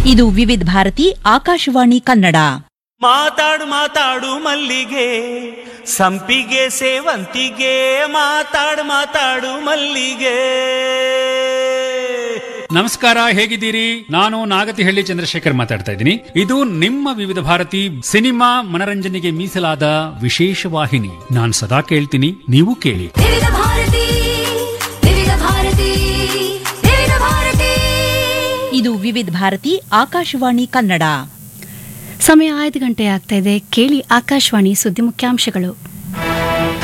ಇದು ವಿವಿಧ ಭಾರತಿ ಆಕಾಶವಾಣಿ ಕನ್ನಡ ಮಾತಾಡು ಮಾತಾಡು ಮಲ್ಲಿಗೆ ಸಂಪಿಗೆ ಸೇವಂತಿಗೆ ಮಾತಾಡು ಮಾತಾಡು ಮಲ್ಲಿಗೆ ನಮಸ್ಕಾರ ಹೇಗಿದ್ದೀರಿ ನಾನು ನಾಗತಿಹಳ್ಳಿ ಚಂದ್ರಶೇಖರ್ ಮಾತಾಡ್ತಾ ಇದ್ದೀನಿ ಇದು ನಿಮ್ಮ ವಿವಿಧ ಭಾರತಿ ಸಿನಿಮಾ ಮನರಂಜನೆಗೆ ಮೀಸಲಾದ ವಿಶೇಷ ವಾಹಿನಿ ನಾನು ಸದಾ ಕೇಳ್ತೀನಿ ನೀವು ಕೇಳಿ ವಿವಿಧ ಭಾರತಿ ವಿವಿಧ ಭಾರತಿ ವಿವಿಧ ಭಾರತಿ ಇದು ವಿವಿಧ ಭಾರತಿ ಆಕಾಶವಾಣಿ ಕನ್ನಡ ಸಮಯ ಐದು ಗಂಟೆ ಆಗ್ತಾ ಇದೆ ಕೇಳಿ ಆಕಾಶವಾಣಿ ಸುದ್ದಿ ಮುಖ್ಯಾಂಶಗಳು